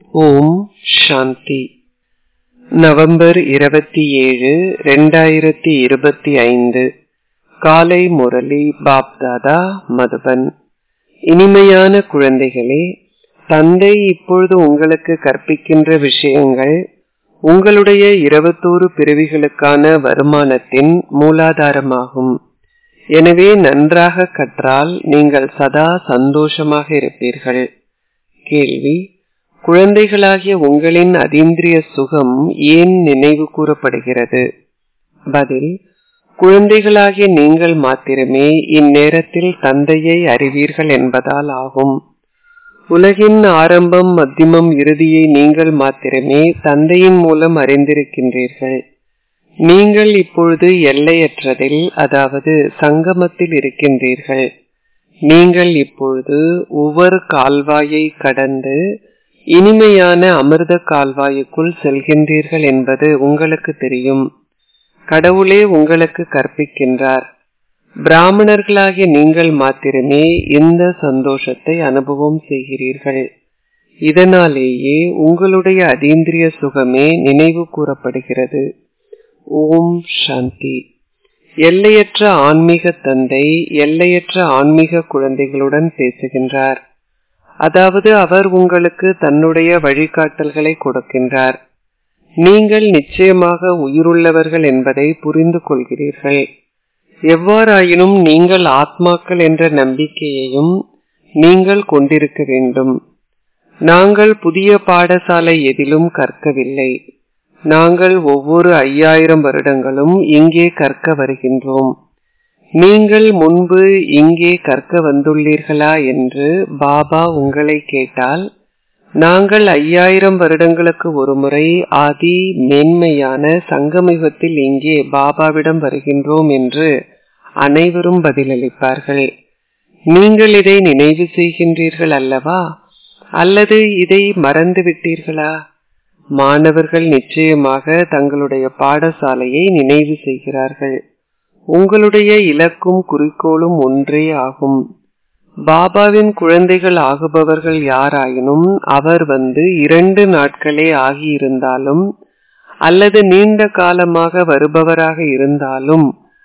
ஓம் சாந்தி November இருபத்தி ஏழு ரெண்டாயிரத்தி இருபத்தி ஐந்து காலை முரளி பாப்தாதா மதுபன் இனிமையான குழந்தைகளே தந்தை இப்பொழுது உங்களுக்கு கற்பிக்கின்ற விஷயங்கள் உங்களுடைய இருபத்தோரு பிறவிகளுக்கான வருமானத்தின் மூலாதாரமாகும் எனவே நன்றாக கற்றால் நீங்கள் சதா சந்தோஷமாக இருப்பீர்கள் கேள்வி குழந்தைகளாகிய உங்களின் அதீந்திரிய சுகம் ஏன் நினைவு கூறப்படுகிறது பதில் குழந்தைகளாகிய நீங்கள் மாத்திரமே இந்நேரத்தில் தந்தையை அறிவீர்கள் என்பதால் ஆகும் உலகின் ஆரம்பம் மத்தியமம் இறுதியை நீங்கள் மாத்திரமே தந்தையின் மூலம் அறிந்திருக்கின்றீர்கள் நீங்கள் இப்பொழுது எல்லையற்றதில் அதாவது சங்கமத்தில் இருக்கின்றீர்கள் நீங்கள் இப்பொழுது ஒவ்வொரு கால்வாயை கடந்து இனிமையான அமிர்த கால்வாயுக்குள் செல்கின்றீர்கள் என்பது உங்களுக்கு தெரியும் கடவுளே உங்களுக்கு கற்பிக்கின்றார் பிராமணர்களாகிய நீங்கள் மாத்திரமே இந்த சந்தோஷத்தை அனுபவம் செய்கிறீர்கள் இதனாலேயே உங்களுடைய அதீந்திரிய சுகமே நினைவு கூறப்படுகிறது ஓம் சாந்தி எல்லையற்ற ஆன்மீக தந்தை எல்லையற்ற ஆன்மீக குழந்தைகளுடன் பேசுகின்றார் அதாவது அவர் உங்களுக்கு தன்னுடைய வழிகாட்டல்களை கொடுக்கின்றார் நீங்கள் நிச்சயமாக உயிருள்ளவர்கள் என்பதை புரிந்து கொள்கிறீர்கள் எவ்வாறாயினும் நீங்கள் ஆத்மாக்கள் என்ற நம்பிக்கையையும் நீங்கள் கொண்டிருக்க வேண்டும் நாங்கள் புதிய பாடசாலை எதிலும் கற்கவில்லை நாங்கள் ஒவ்வொரு ஐயாயிரம் வருடங்களும் இங்கே கற்க வருகின்றோம் நீங்கள் முன்பு இங்கே கற்க வந்துள்ளீர்களா என்று பாபா உங்களை கேட்டால் நாங்கள் ஐயாயிரம் வருடங்களுக்கு ஒருமுறை ஆதி மேன்மையான சங்கமிகத்தில் இங்கே பாபாவிடம் வருகின்றோம் என்று அனைவரும் பதிலளிப்பார்கள் நீங்கள் இதை நினைவு செய்கின்றீர்கள் அல்லவா அல்லது இதை மறந்து விட்டீர்களா மாணவர்கள் நிச்சயமாக தங்களுடைய பாடசாலையை நினைவு செய்கிறார்கள் உங்களுடைய இலக்கும் குறிக்கோளும் ஒன்றே ஆகும் பாபாவின் குழந்தைகள் ஆகுபவர்கள் யாராயினும் அவர் வந்து இரண்டு நாட்களே ஆகியிருந்தாலும் அல்லது நீண்ட காலமாக வருபவராக இருந்தாலும்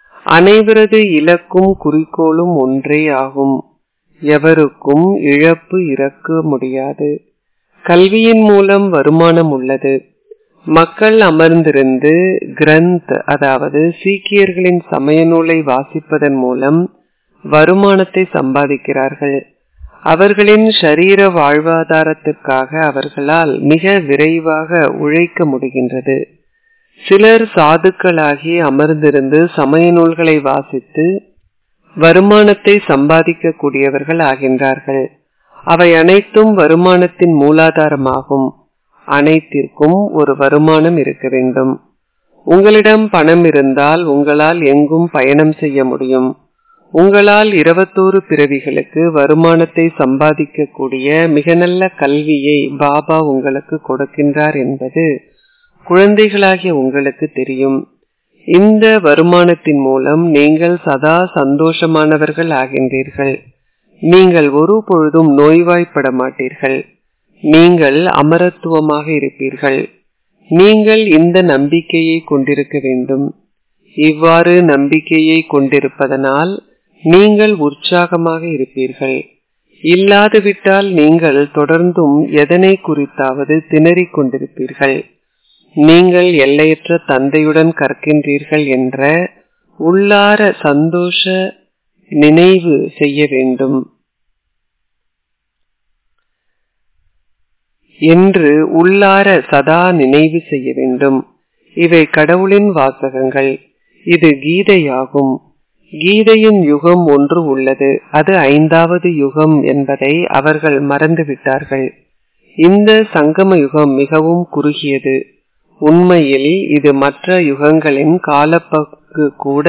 அனைவரது இலக்கும் குறிக்கோளும் ஒன்றே ஆகும் எவருக்கும் இழப்பு இறக்க முடியாது கல்வியின் மூலம் வருமானம் உள்ளது மக்கள் அமர்ந்திருந்து கிரந்த் அதாவது சீக்கியர்களின் சமய நூலை வாசிப்பதன் மூலம் வருமானத்தை சம்பாதிக்கிறார்கள் அவர்களின் சரீர வாழ்வாதாரத்திற்காக அவர்களால் மிக விரைவாக உழைக்க முடிகின்றது சிலர் சாதுக்களாகி அமர்ந்திருந்து சமய நூல்களை வாசித்து வருமானத்தை சம்பாதிக்க கூடியவர்கள் ஆகின்றார்கள் அவை அனைத்தும் வருமானத்தின் மூலாதாரமாகும் அனைத்திற்கும் ஒரு வருமானம் இருக்க வேண்டும் உங்களிடம் பணம் இருந்தால் உங்களால் எங்கும் பயணம் செய்ய முடியும் உங்களால் இருபத்தோரு பிறவிகளுக்கு வருமானத்தை சம்பாதிக்கக்கூடிய மிக நல்ல கல்வியை பாபா உங்களுக்கு கொடுக்கின்றார் என்பது குழந்தைகளாகிய உங்களுக்கு தெரியும் இந்த வருமானத்தின் மூலம் நீங்கள் சதா சந்தோஷமானவர்கள் ஆகின்றீர்கள் நீங்கள் ஒரு பொழுதும் நோய்வாய்ப்பட மாட்டீர்கள் நீங்கள் அமரத்துவமாக இருப்பீர்கள் நீங்கள் இந்த நம்பிக்கையை கொண்டிருக்க வேண்டும் இவ்வாறு நம்பிக்கையை கொண்டிருப்பதனால் நீங்கள் உற்சாகமாக இருப்பீர்கள் இல்லாது விட்டால் நீங்கள் தொடர்ந்தும் எதனை குறித்தாவது திணறிக் கொண்டிருப்பீர்கள் நீங்கள் எல்லையற்ற தந்தையுடன் கற்கின்றீர்கள் என்ற உள்ளார சந்தோஷ நினைவு செய்ய வேண்டும் என்று உள்ளார சதா நினைவு செய்ய வேண்டும் இவை கடவுளின் வாசகங்கள் இது கீதையாகும் கீதையின் யுகம் ஒன்று உள்ளது அது ஐந்தாவது யுகம் என்பதை அவர்கள் மறந்துவிட்டார்கள் இந்த சங்கம யுகம் மிகவும் குறுகியது உண்மையில் இது மற்ற யுகங்களின் காலப்பக்கு கூட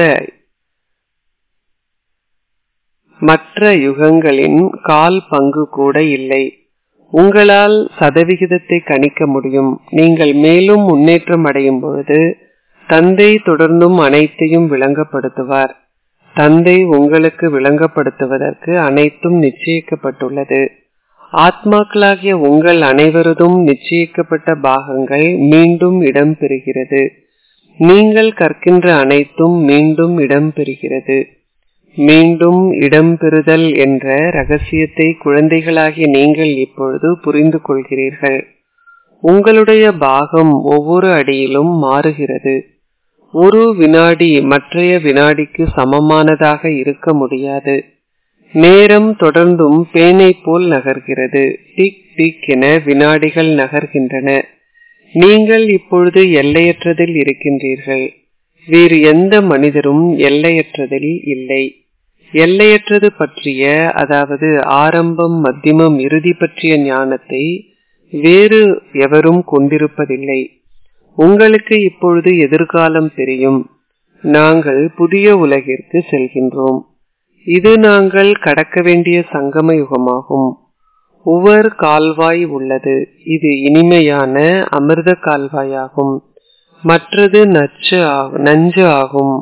மற்ற யுகங்களின் கால் பங்கு கூட இல்லை உங்களால் சதவிகிதத்தை கணிக்க முடியும் நீங்கள் மேலும் முன்னேற்றம் அடையும் பொழுது தந்தை தொடர்ந்தும் அனைத்தையும் விளங்கப்படுத்துவார் தந்தை உங்களுக்கு விளங்கப்படுத்துவதற்கு அனைத்தும் நிச்சயிக்கப்பட்டுள்ளது ஆத்மாக்களாகிய உங்கள் அனைவரதும் நிச்சயிக்கப்பட்ட பாகங்கள் மீண்டும் இடம் பெறுகிறது நீங்கள் கற்கின்ற அனைத்தும் மீண்டும் இடம் பெறுகிறது மீண்டும் இடம்பெறுதல் என்ற ரகசியத்தை குழந்தைகளாகிய நீங்கள் இப்பொழுது புரிந்து கொள்கிறீர்கள் உங்களுடைய பாகம் ஒவ்வொரு அடியிலும் மாறுகிறது ஒரு வினாடி மற்றைய வினாடிக்கு சமமானதாக இருக்க முடியாது நேரம் தொடர்ந்தும் பேனை போல் நகர்கிறது டிக் டிக் என வினாடிகள் நகர்கின்றன நீங்கள் இப்பொழுது எல்லையற்றதில் இருக்கின்றீர்கள் வேறு எந்த மனிதரும் எல்லையற்றதில் இல்லை எல்லையற்றது பற்றிய அதாவது ஆரம்பம் மத்தியமம் இறுதி பற்றிய ஞானத்தை வேறு எவரும் கொண்டிருப்பதில்லை உங்களுக்கு இப்பொழுது எதிர்காலம் தெரியும் நாங்கள் புதிய உலகிற்கு செல்கின்றோம் இது நாங்கள் கடக்க வேண்டிய சங்கம யுகமாகும் உவர் கால்வாய் உள்ளது இது இனிமையான அமிர்த கால்வாயாகும் மற்றது நச்சு நஞ்சு ஆகும்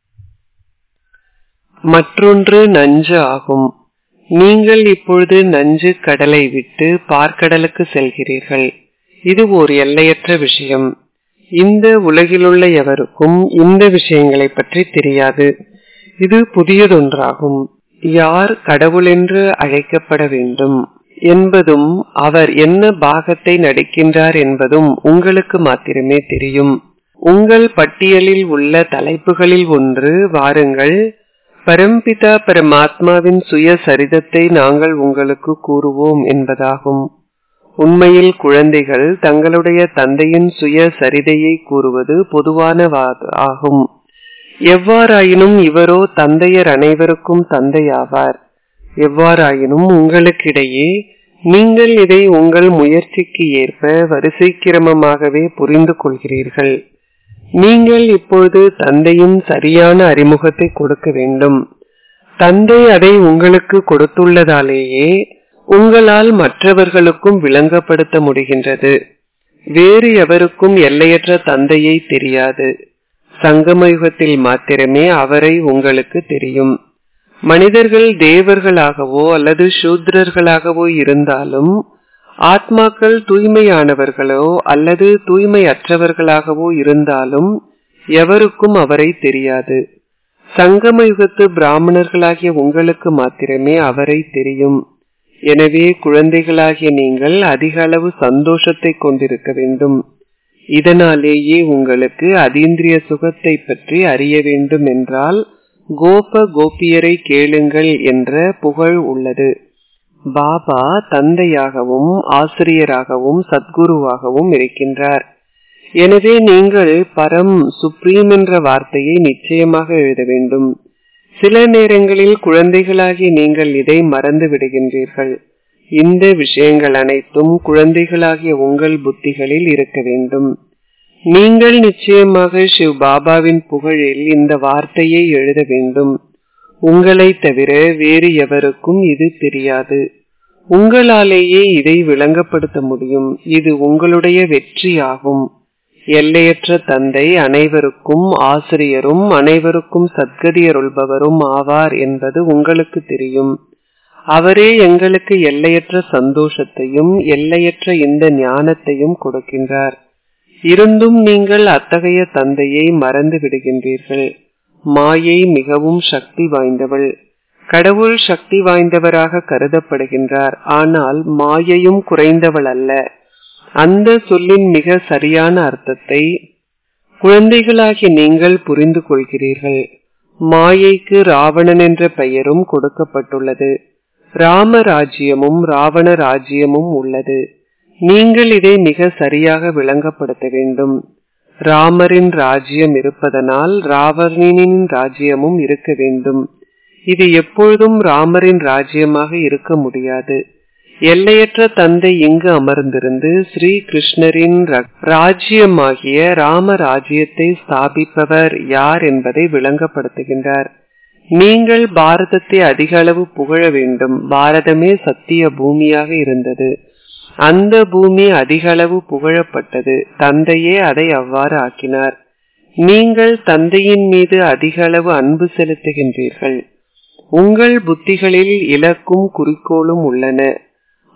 மற்றொன்று நஞ்சு ஆகும் நீங்கள் இப்பொழுது நஞ்சு கடலை விட்டு பார்க்கடலுக்கு செல்கிறீர்கள் இது ஒரு எல்லையற்ற விஷயம் இந்த உலகிலுள்ள எவருக்கும் இந்த விஷயங்களை பற்றி தெரியாது இது புதியதொன்றாகும் யார் கடவுள் என்று அழைக்கப்பட வேண்டும் என்பதும் அவர் என்ன பாகத்தை நடிக்கின்றார் என்பதும் உங்களுக்கு மாத்திரமே தெரியும் உங்கள் பட்டியலில் உள்ள தலைப்புகளில் ஒன்று வாருங்கள் பரம்பிதா பரமாத்மாவின் சுய சரிதத்தை நாங்கள் உங்களுக்கு கூறுவோம் என்பதாகும் உண்மையில் குழந்தைகள் தங்களுடைய தந்தையின் சுய சரிதையை கூறுவது பொதுவான ஆகும் எவ்வாறாயினும் இவரோ தந்தையர் அனைவருக்கும் தந்தையாவார் எவ்வாறாயினும் உங்களுக்கிடையே நீங்கள் இதை உங்கள் முயற்சிக்கு ஏற்ப வரிசை கிரமமாகவே புரிந்து கொள்கிறீர்கள் நீங்கள் இப்பொழுது தந்தையின் சரியான அறிமுகத்தை கொடுக்க வேண்டும் தந்தை அதை உங்களுக்கு கொடுத்துள்ளதாலேயே உங்களால் மற்றவர்களுக்கும் விளங்கப்படுத்த முடிகின்றது வேறு எவருக்கும் எல்லையற்ற தந்தையை தெரியாது சங்கமயுகத்தில் மாத்திரமே அவரை உங்களுக்கு தெரியும் மனிதர்கள் தேவர்களாகவோ அல்லது சூத்ரர்களாகவோ இருந்தாலும் ஆத்மாக்கள் தூய்மையானவர்களோ அல்லது தூய்மையற்றவர்களாகவோ இருந்தாலும் எவருக்கும் அவரை தெரியாது சங்கமயுகத்து பிராமணர்களாகிய உங்களுக்கு மாத்திரமே அவரை தெரியும் எனவே குழந்தைகளாகிய நீங்கள் அதிக அளவு சந்தோஷத்தை கொண்டிருக்க வேண்டும் இதனாலேயே உங்களுக்கு அதீந்திரிய சுகத்தை பற்றி அறிய வேண்டும் என்றால் கோப கோபியரை கேளுங்கள் என்ற புகழ் உள்ளது பாபா தந்தையாகவும் ஆசிரியராகவும் சத்குருவாகவும் இருக்கின்றார் எனவே நீங்கள் பரம் சுப்ரீம் என்ற வார்த்தையை நிச்சயமாக எழுத வேண்டும் சில நேரங்களில் குழந்தைகளாகி நீங்கள் இதை மறந்து விடுகின்றீர்கள் இந்த விஷயங்கள் அனைத்தும் குழந்தைகளாகிய உங்கள் புத்திகளில் இருக்க வேண்டும் நீங்கள் நிச்சயமாக சிவ் பாபாவின் புகழில் இந்த வார்த்தையை எழுத வேண்டும் உங்களை தவிர வேறு எவருக்கும் இது தெரியாது உங்களாலேயே இதை விளங்கப்படுத்த முடியும் இது உங்களுடைய வெற்றியாகும் எல்லையற்ற தந்தை அனைவருக்கும் ஆசிரியரும் அனைவருக்கும் சத்கதியருள்பவரும் ஆவார் என்பது உங்களுக்கு தெரியும் அவரே எங்களுக்கு எல்லையற்ற சந்தோஷத்தையும் எல்லையற்ற இந்த ஞானத்தையும் கொடுக்கின்றார் இருந்தும் நீங்கள் அத்தகைய தந்தையை மறந்து விடுகின்றீர்கள் மாயை மிகவும் சக்தி வாய்ந்தவள் கடவுள் சக்தி வாய்ந்தவராக கருதப்படுகின்றார் ஆனால் மாயையும் குறைந்தவள் அல்ல அந்த சொல்லின் மிக சரியான அர்த்தத்தை குழந்தைகளாகிய நீங்கள் புரிந்து கொள்கிறீர்கள் மாயைக்கு ராவணன் என்ற பெயரும் கொடுக்கப்பட்டுள்ளது ராம ராஜ்யமும் ராவண ராஜ்யமும் உள்ளது நீங்கள் இதை மிக சரியாக விளங்கப்படுத்த வேண்டும் ராமரின் ராஜ்யம் இருப்பதனால் ராவணனின் ராஜ்யமும் இருக்க வேண்டும் இது எப்பொழுதும் ராமரின் ராஜ்யமாக இருக்க முடியாது எல்லையற்ற தந்தை இங்கு அமர்ந்திருந்து ஸ்ரீ கிருஷ்ணரின் ராஜ்யமாகிய ராம ராஜ்யத்தை ஸ்தாபிப்பவர் யார் என்பதை விளங்கப்படுத்துகின்றார் நீங்கள் பாரதத்தை அதிக அளவு புகழ வேண்டும் பாரதமே சத்திய பூமியாக இருந்தது அந்த பூமி அதிக அளவு புகழப்பட்டது தந்தையே அதை அவ்வாறு ஆக்கினார் நீங்கள் தந்தையின் மீது அதிக அளவு அன்பு செலுத்துகின்றீர்கள் உங்கள் புத்திகளில் இலக்கும் குறிக்கோளும் உள்ளன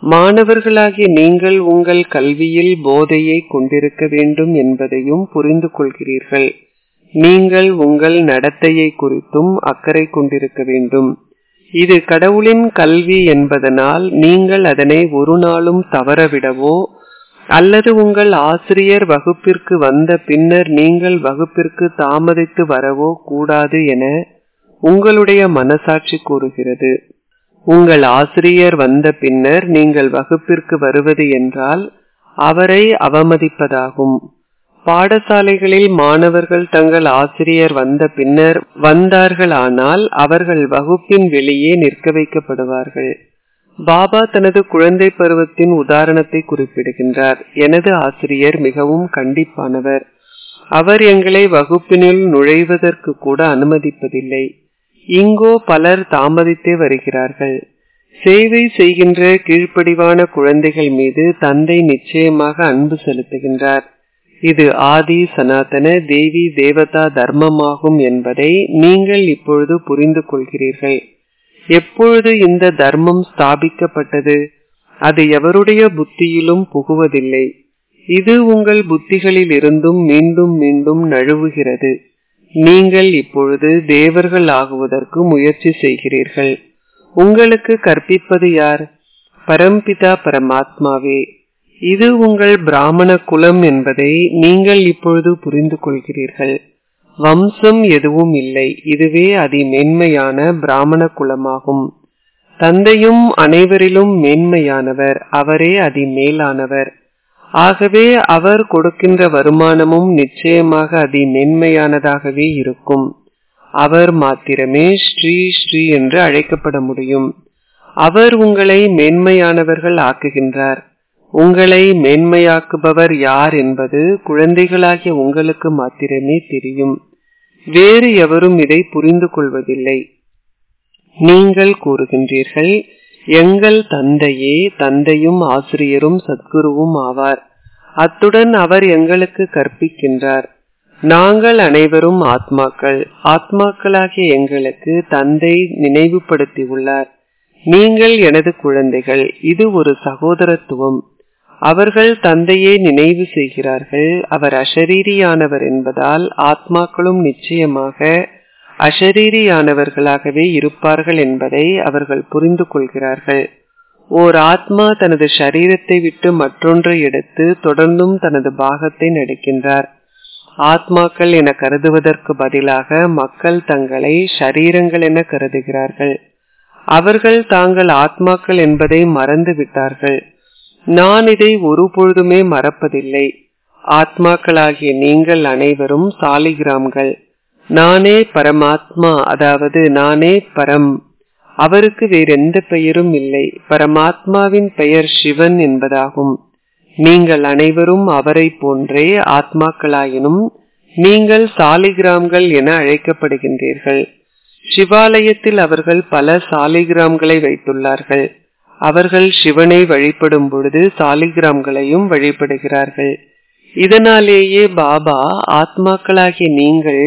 மாணவர்களாகிய நீங்கள் உங்கள் கல்வியில் போதையை கொண்டிருக்க வேண்டும் என்பதையும் புரிந்து கொள்கிறீர்கள் நீங்கள் உங்கள் நடத்தையை குறித்தும் அக்கறை கொண்டிருக்க வேண்டும் இது கடவுளின் கல்வி என்பதனால் நீங்கள் அதனை ஒரு நாளும் தவறவிடவோ அல்லது உங்கள் ஆசிரியர் வகுப்பிற்கு வந்த பின்னர் நீங்கள் வகுப்பிற்கு தாமதித்து வரவோ கூடாது என உங்களுடைய மனசாட்சி கூறுகிறது உங்கள் ஆசிரியர் வந்த பின்னர் நீங்கள் வகுப்பிற்கு வருவது என்றால் அவரை அவமதிப்பதாகும் பாடசாலைகளில் மாணவர்கள் தங்கள் ஆசிரியர் வந்த பின்னர் வந்தார்களானால் அவர்கள் வகுப்பின் வெளியே நிற்க வைக்கப்படுவார்கள் பாபா தனது குழந்தை பருவத்தின் உதாரணத்தை குறிப்பிடுகின்றார் எனது ஆசிரியர் மிகவும் கண்டிப்பானவர் அவர் எங்களை வகுப்பினுள் நுழைவதற்கு கூட அனுமதிப்பதில்லை இங்கோ பலர் தாமதித்தே வருகிறார்கள் சேவை செய்கின்ற கீழ்ப்படிவான குழந்தைகள் மீது தந்தை நிச்சயமாக அன்பு செலுத்துகின்றார் இது ஆதி சனாதன தேவி தேவதா தர்மமாகும் என்பதை நீங்கள் இப்பொழுது புரிந்து கொள்கிறீர்கள் எப்பொழுது இந்த தர்மம் ஸ்தாபிக்கப்பட்டது அது எவருடைய புத்தியிலும் புகுவதில்லை இது உங்கள் புத்திகளில் இருந்தும் மீண்டும் மீண்டும் நழுவுகிறது நீங்கள் இப்பொழுது தேவர்கள் ஆகுவதற்கு முயற்சி செய்கிறீர்கள் உங்களுக்கு கற்பிப்பது யார் பரம்பிதா பரமாத்மாவே இது உங்கள் பிராமண குலம் என்பதை நீங்கள் இப்பொழுது புரிந்து கொள்கிறீர்கள் வம்சம் எதுவும் இல்லை இதுவே அதி மேன்மையான பிராமண குலமாகும் தந்தையும் அனைவரிலும் மேன்மையானவர் அவரே அதி மேலானவர் ஆகவே அவர் கொடுக்கின்ற வருமானமும் நிச்சயமாக அதி மென்மையானதாகவே இருக்கும் அவர் மாத்திரமே ஸ்ரீ ஸ்ரீ என்று அழைக்கப்பட முடியும் அவர் உங்களை மேன்மையானவர்கள் ஆக்குகின்றார் உங்களை மேன்மையாக்குபவர் யார் என்பது குழந்தைகளாகிய உங்களுக்கு மாத்திரமே தெரியும் வேறு எவரும் இதை புரிந்து கொள்வதில்லை நீங்கள் கூறுகின்றீர்கள் எங்கள் தந்தையே தந்தையும் ஆசிரியரும் சத்குருவும் ஆவார் அத்துடன் அவர் எங்களுக்கு கற்பிக்கின்றார் நாங்கள் அனைவரும் ஆத்மாக்கள் ஆத்மாக்களாகிய எங்களுக்கு தந்தை நினைவுபடுத்தியுள்ளார் நீங்கள் எனது குழந்தைகள் இது ஒரு சகோதரத்துவம் அவர்கள் தந்தையை நினைவு செய்கிறார்கள் அவர் அஷரீரியானவர் என்பதால் ஆத்மாக்களும் நிச்சயமாக அஷரீரியானவர்களாகவே இருப்பார்கள் என்பதை அவர்கள் புரிந்து கொள்கிறார்கள் ஓர் ஆத்மா தனது சரீரத்தை விட்டு மற்றொன்றை எடுத்து தொடர்ந்தும் தனது பாகத்தை நடிக்கின்றார் ஆத்மாக்கள் என கருதுவதற்கு பதிலாக மக்கள் தங்களை ஷரீரங்கள் என கருதுகிறார்கள் அவர்கள் தாங்கள் ஆத்மாக்கள் என்பதை மறந்து விட்டார்கள் நான் இதை ஒரு பொழுதுமே மறப்பதில்லை ஆத்மாக்களாகிய நீங்கள் அனைவரும் சாலிகிராம்கள் நானே பரமாத்மா அதாவது நானே பரம் அவருக்கு வேறெந்த பெயரும் இல்லை பரமாத்மாவின் பெயர் சிவன் என்பதாகும் நீங்கள் அனைவரும் அவரை போன்றே ஆத்மாக்களாயினும் நீங்கள் சாலிகிராம்கள் என அழைக்கப்படுகின்றீர்கள் சிவாலயத்தில் அவர்கள் பல சாலிகிராம்களை வைத்துள்ளார்கள் அவர்கள் சிவனை வழிபடும் பொழுது சாலிகிராம்களையும் வழிபடுகிறார்கள் இதனாலேயே பாபா ஆத்மாக்களாகிய நீங்கள்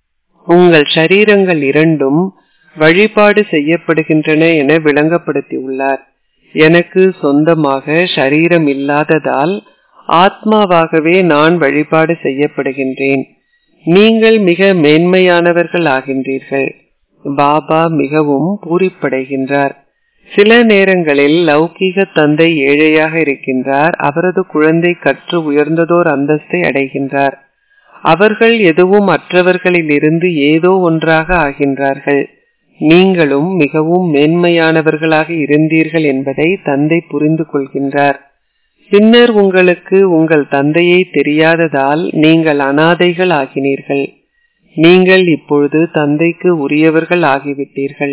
உங்கள் சரீரங்கள் இரண்டும் வழிபாடு செய்யப்படுகின்றன என விளங்கப்படுத்தியுள்ளார் எனக்கு சொந்தமாக சரீரம் இல்லாததால் ஆத்மாவாகவே நான் வழிபாடு செய்யப்படுகின்றேன் நீங்கள் மிக மேன்மையானவர்கள் ஆகின்றீர்கள் பாபா மிகவும் பூரிப்படைகின்றார் சில நேரங்களில் லௌகீக தந்தை ஏழையாக இருக்கின்றார் அவரது குழந்தை கற்று உயர்ந்ததோர் அந்தஸ்தை அடைகின்றார் அவர்கள் எதுவும் மற்றவர்களில் இருந்து ஏதோ ஒன்றாக ஆகின்றார்கள் நீங்களும் மிகவும் மேன்மையானவர்களாக இருந்தீர்கள் என்பதை தந்தை புரிந்து கொள்கின்றார் பின்னர் உங்களுக்கு உங்கள் தந்தையை தெரியாததால் நீங்கள் அனாதைகள் ஆகினீர்கள் நீங்கள் இப்பொழுது தந்தைக்கு உரியவர்கள் ஆகிவிட்டீர்கள்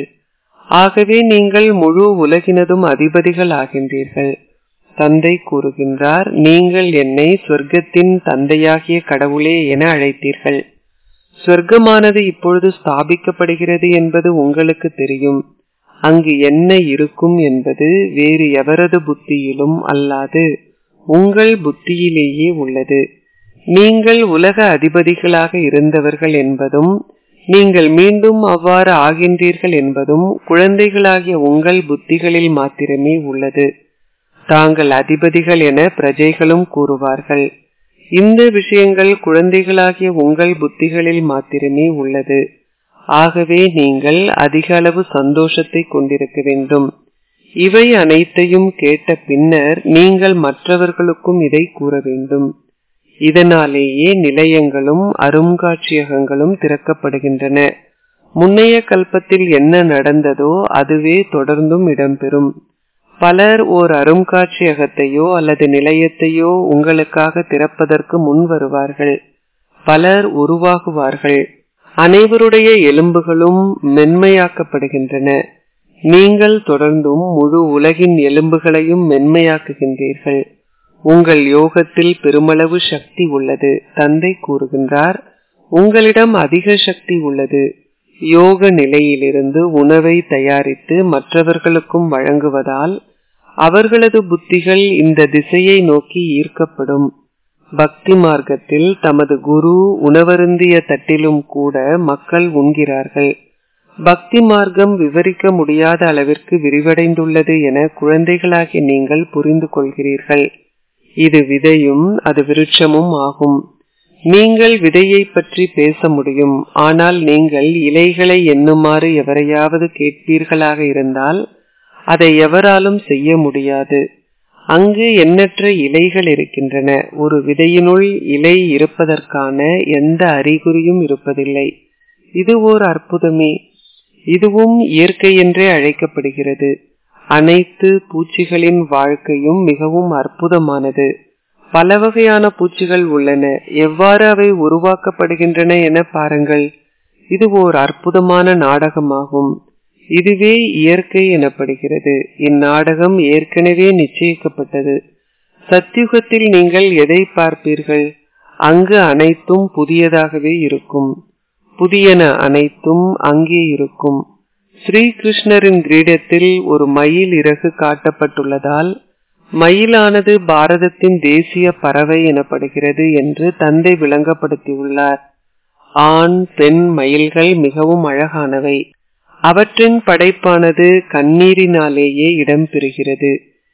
ஆகவே நீங்கள் முழு உலகினதும் அதிபதிகள் ஆகின்றீர்கள் தந்தை கூறுகின்றார் நீங்கள் என்னை சொர்க்கத்தின் தந்தையாகிய கடவுளே என அழைத்தீர்கள் சொர்க்கமானது இப்பொழுது ஸ்தாபிக்கப்படுகிறது என்பது உங்களுக்கு தெரியும் அங்கு என்ன இருக்கும் என்பது வேறு எவரது புத்தியிலும் அல்லாது உங்கள் புத்தியிலேயே உள்ளது நீங்கள் உலக அதிபதிகளாக இருந்தவர்கள் என்பதும் நீங்கள் மீண்டும் அவ்வாறு ஆகின்றீர்கள் என்பதும் குழந்தைகளாகிய உங்கள் புத்திகளில் மாத்திரமே உள்ளது தாங்கள் அதிபதிகள் என பிரஜைகளும் கூறுவார்கள் இந்த விஷயங்கள் குழந்தைகளாகிய உங்கள் புத்திகளில் மாத்திரமே உள்ளது ஆகவே நீங்கள் அதிக அளவு சந்தோஷத்தை கொண்டிருக்க வேண்டும் இவை அனைத்தையும் கேட்ட பின்னர் நீங்கள் மற்றவர்களுக்கும் இதை கூற வேண்டும் இதனாலேயே நிலையங்களும் அருங்காட்சியகங்களும் திறக்கப்படுகின்றன முன்னைய கல்பத்தில் என்ன நடந்ததோ அதுவே தொடர்ந்தும் இடம்பெறும் பலர் ஓர் அருங்காட்சியகத்தையோ அல்லது நிலையத்தையோ உங்களுக்காக திறப்பதற்கு முன் வருவார்கள் பலர் உருவாகுவார்கள் அனைவருடைய எலும்புகளும் மென்மையாக்கப்படுகின்றன நீங்கள் தொடர்ந்தும் முழு உலகின் எலும்புகளையும் மென்மையாக்குகின்றீர்கள் உங்கள் யோகத்தில் பெருமளவு சக்தி உள்ளது தந்தை கூறுகின்றார் உங்களிடம் அதிக சக்தி உள்ளது யோக நிலையிலிருந்து உணவை தயாரித்து மற்றவர்களுக்கும் வழங்குவதால் அவர்களது புத்திகள் இந்த திசையை நோக்கி ஈர்க்கப்படும் பக்தி மார்க்கத்தில் தமது குரு உணவருந்திய தட்டிலும் கூட மக்கள் உண்கிறார்கள் பக்தி மார்க்கம் விவரிக்க முடியாத அளவிற்கு விரிவடைந்துள்ளது என குழந்தைகளாகிய நீங்கள் புரிந்து கொள்கிறீர்கள் இது விதையும் அது விருட்சமும் ஆகும் நீங்கள் விதையை பற்றி பேச முடியும் ஆனால் நீங்கள் இலைகளை எண்ணுமாறு எவரையாவது கேட்பீர்களாக இருந்தால் அதை எவராலும் செய்ய முடியாது அங்கு எண்ணற்ற இலைகள் இருக்கின்றன ஒரு விதையினுள் இலை இருப்பதற்கான எந்த அறிகுறியும் இருப்பதில்லை இது ஓர் அற்புதமே இதுவும் இயற்கை என்றே அழைக்கப்படுகிறது அனைத்து பூச்சிகளின் வாழ்க்கையும் மிகவும் அற்புதமானது பல வகையான பூச்சிகள் உள்ளன எவ்வாறு அவை உருவாக்கப்படுகின்றன என பாருங்கள் இது ஓர் அற்புதமான நாடகமாகும் இதுவே இயற்கை எனப்படுகிறது இந்நாடகம் ஏற்கனவே நிச்சயிக்கப்பட்டது சத்தியுகத்தில் நீங்கள் எதை பார்ப்பீர்கள் அங்கு அனைத்தும் புதியதாகவே இருக்கும் புதியன அனைத்தும் அங்கே இருக்கும் ஸ்ரீகிருஷ்ணரின் கிரீடத்தில் ஒரு மயில் இறகு காட்டப்பட்டுள்ளதால் மயிலானது பாரதத்தின் தேசிய பறவை எனப்படுகிறது என்று தந்தை விளங்கப்படுத்தியுள்ளார் ஆண் பெண் மயில்கள் மிகவும் அழகானவை அவற்றின் படைப்பானது கண்ணீரினாலேயே இடம்பெறுகிறது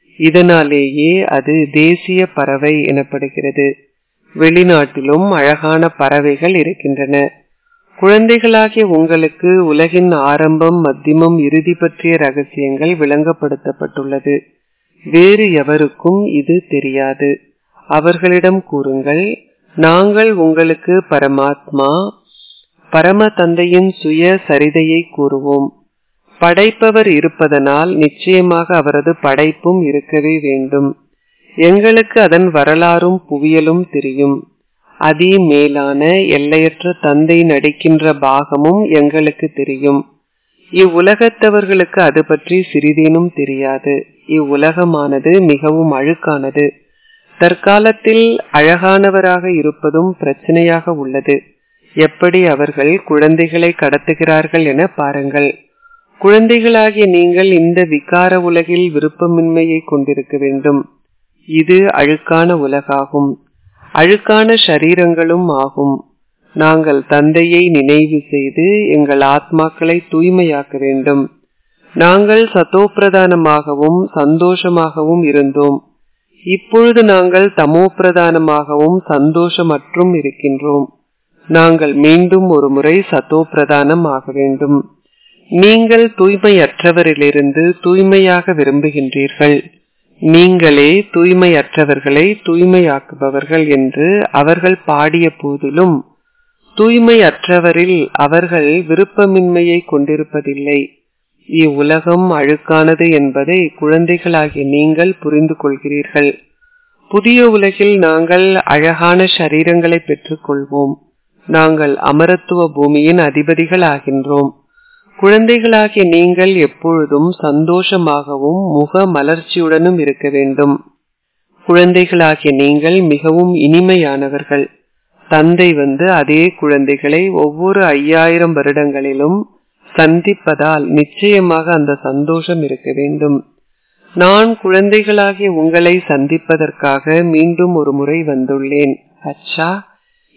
இதனாலேயே அது தேசிய பறவை எனப்படுகிறது வெளிநாட்டிலும் அழகான பறவைகள் இருக்கின்றன குழந்தைகளாகிய உங்களுக்கு உலகின் ஆரம்பம் மத்தியமம் இறுதி பற்றிய ரகசியங்கள் விளங்கப்படுத்தப்பட்டுள்ளது வேறு எவருக்கும் இது தெரியாது அவர்களிடம் கூறுங்கள் நாங்கள் உங்களுக்கு பரமாத்மா பரம தந்தையின் சுய சரிதையை கூறுவோம் படைப்பவர் இருப்பதனால் நிச்சயமாக அவரது படைப்பும் இருக்கவே வேண்டும் எங்களுக்கு அதன் வரலாறும் புவியலும் தெரியும் அதி மேலான எல்லையற்ற தந்தை நடிக்கின்ற பாகமும் எங்களுக்கு தெரியும் இவ்வுலகத்தவர்களுக்கு அது பற்றி சிறிதேனும் தெரியாது இவ்வுலகமானது மிகவும் அழுக்கானது தற்காலத்தில் அழகானவராக இருப்பதும் பிரச்சனையாக உள்ளது எப்படி அவர்கள் குழந்தைகளை கடத்துகிறார்கள் என பாருங்கள் குழந்தைகளாகிய நீங்கள் இந்த விகார உலகில் விருப்பமின்மையை கொண்டிருக்க வேண்டும் இது அழுக்கான உலகாகும் அழுக்கான சரீரங்களும் ஆகும் நாங்கள் தந்தையை நினைவு செய்து எங்கள் ஆத்மாக்களை தூய்மையாக்க வேண்டும் நாங்கள் சத்தோப்பிரதானமாகவும் சந்தோஷமாகவும் இருந்தோம் இப்பொழுது நாங்கள் தமோ பிரதானமாகவும் சந்தோஷமற்றும் இருக்கின்றோம் நாங்கள் மீண்டும் ஒரு முறை சத்தோ பிரதானம் ஆக வேண்டும் நீங்கள் தூய்மையற்றவரிலிருந்து தூய்மையாக விரும்புகின்றீர்கள் நீங்களே தூய்மையற்றவர்களை தூய்மையாக்குபவர்கள் என்று அவர்கள் பாடிய போதிலும் தூய்மையற்றவரில் அவர்கள் விருப்பமின்மையை கொண்டிருப்பதில்லை இவ்வுலகம் அழுக்கானது என்பதை குழந்தைகளாகிய நீங்கள் புரிந்து கொள்கிறீர்கள் புதிய உலகில் நாங்கள் அழகான சரீரங்களை பெற்றுக் கொள்வோம் நாங்கள் அமரத்துவ பூமியின் அதிபதிகள் ஆகின்றோம் குழந்தைகளாகிய நீங்கள் எப்பொழுதும் சந்தோஷமாகவும் முக மலர்ச்சியுடனும் இருக்க வேண்டும் குழந்தைகளாகிய நீங்கள் மிகவும் இனிமையானவர்கள் தந்தை வந்து அதே குழந்தைகளை ஒவ்வொரு ஐயாயிரம் வருடங்களிலும் சந்திப்பதால் நிச்சயமாக அந்த சந்தோஷம் இருக்க வேண்டும் நான் குழந்தைகளாகிய உங்களை சந்திப்பதற்காக மீண்டும் ஒரு முறை வந்துள்ளேன் அச்சா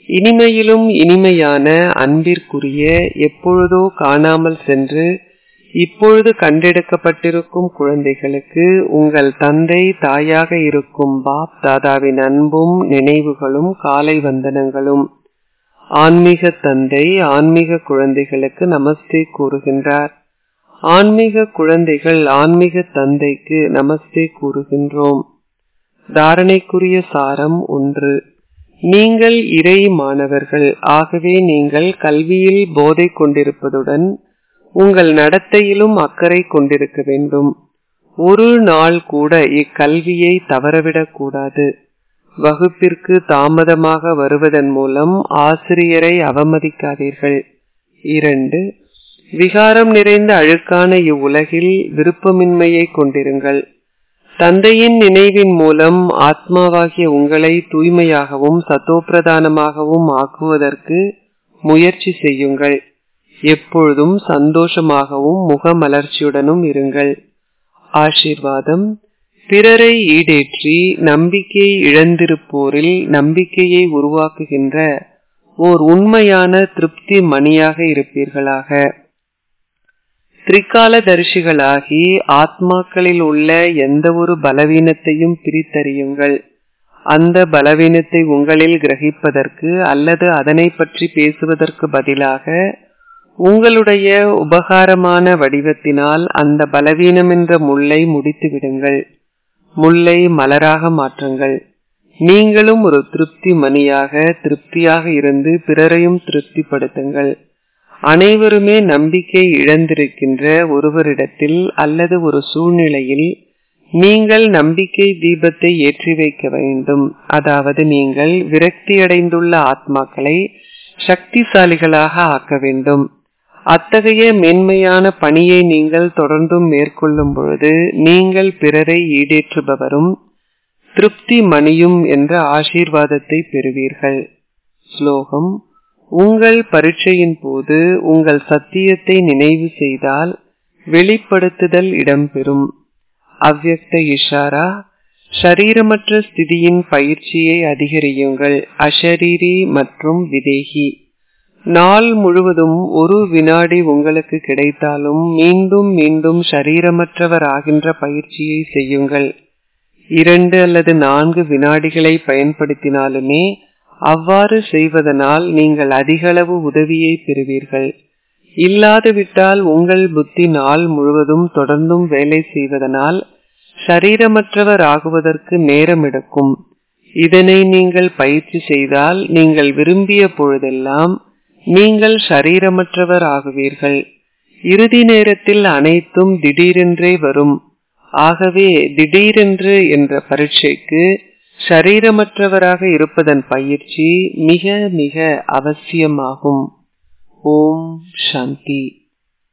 இனிமையிலும் இனிமையான அன்பிற்குரிய எப்பொழுதோ காணாமல் சென்று இப்பொழுது கண்டெடுக்கப்பட்டிருக்கும் குழந்தைகளுக்கு உங்கள் தந்தை தாயாக இருக்கும் பாப் தாதாவின் அன்பும் நினைவுகளும் காலை வந்தனங்களும் ஆன்மீக தந்தை ஆன்மீக குழந்தைகளுக்கு நமஸ்தே கூறுகின்றார் ஆன்மீக குழந்தைகள் ஆன்மீக தந்தைக்கு நமஸ்தே கூறுகின்றோம் தாரணைக்குரிய சாரம் ஒன்று நீங்கள் இறை மாணவர்கள் ஆகவே நீங்கள் கல்வியில் போதை கொண்டிருப்பதுடன் உங்கள் நடத்தையிலும் அக்கறை கொண்டிருக்க வேண்டும் ஒரு நாள் கூட இக்கல்வியை தவறவிடக் கூடாது வகுப்பிற்கு தாமதமாக வருவதன் மூலம் ஆசிரியரை அவமதிக்காதீர்கள் இரண்டு விகாரம் நிறைந்த அழுக்கான இவ்வுலகில் விருப்பமின்மையை கொண்டிருங்கள் தந்தையின் நினைவின் மூலம் ஆத்மாவாகிய உங்களை தூய்மையாகவும் சத்தோப்பிரதானமாகவும் ஆக்குவதற்கு முயற்சி செய்யுங்கள் எப்பொழுதும் சந்தோஷமாகவும் முகமலர்ச்சியுடனும் இருங்கள் ஆசீர்வாதம் பிறரை ஈடேற்றி நம்பிக்கை இழந்திருப்போரில் நம்பிக்கையை உருவாக்குகின்ற ஓர் உண்மையான திருப்தி மணியாக இருப்பீர்களாக திரிகாலதரிசிகளாகி ஆத்மாக்களில் உள்ள எந்த ஒரு பலவீனத்தையும் பிரித்தறியுங்கள் அந்த பலவீனத்தை உங்களில் கிரகிப்பதற்கு அல்லது அதனை பற்றி பேசுவதற்கு பதிலாக உங்களுடைய உபகாரமான வடிவத்தினால் அந்த பலவீனம் என்ற முல்லை முடித்து விடுங்கள் முல்லை மலராக மாற்றுங்கள் நீங்களும் ஒரு திருப்தி மணியாக திருப்தியாக இருந்து பிறரையும் திருப்திப்படுத்துங்கள் அனைவருமே நம்பிக்கை இழந்திருக்கின்ற ஒருவரிடத்தில் அல்லது ஒரு சூழ்நிலையில் நீங்கள் நம்பிக்கை தீபத்தை ஏற்றி வைக்க வேண்டும் அதாவது நீங்கள் விரக்தியடைந்துள்ள ஆத்மாக்களை சக்திசாலிகளாக ஆக்க வேண்டும் அத்தகைய மென்மையான பணியை நீங்கள் தொடர்ந்தும் மேற்கொள்ளும் பொழுது நீங்கள் பிறரை ஈடேற்றுபவரும் திருப்தி மணியும் என்ற ஆசீர்வாதத்தை பெறுவீர்கள் ஸ்லோகம் உங்கள் பரீட்சையின் போது உங்கள் சத்தியத்தை நினைவு செய்தால் வெளிப்படுத்துதல் இடம்பெறும் அவ்வக்த இஷாரா ஷரீரமற்ற ஸ்திதியின் பயிற்சியை அதிகரியுங்கள் அஷரீரி மற்றும் விதேகி நாள் முழுவதும் ஒரு வினாடி உங்களுக்கு கிடைத்தாலும் மீண்டும் மீண்டும் ஷரீரமற்றவர் ஆகின்ற பயிற்சியை செய்யுங்கள் இரண்டு அல்லது நான்கு வினாடிகளை பயன்படுத்தினாலுமே அவ்வாறு செய்வதனால் நீங்கள் அதிகளவு உதவியை பெறுவீர்கள் இல்லாதுவிட்டால் உங்கள் புத்தி நாள் முழுவதும் தொடர்ந்தும் வேலை செய்வதனால் சரீரமற்றவர் ஆகுவதற்கு நேரம் எடுக்கும் இதனை நீங்கள் பயிற்சி செய்தால் நீங்கள் விரும்பிய பொழுதெல்லாம் நீங்கள் ஷரீரமற்றவர் ஆகுவீர்கள் இறுதி நேரத்தில் அனைத்தும் திடீரென்றே வரும் ஆகவே திடீரென்று என்ற பரீட்சைக்கு ஷரீரமற்றவராக இருப்பதன் பயிற்சி மிக மிக அவசியமாகும் ஓம் சாந்தி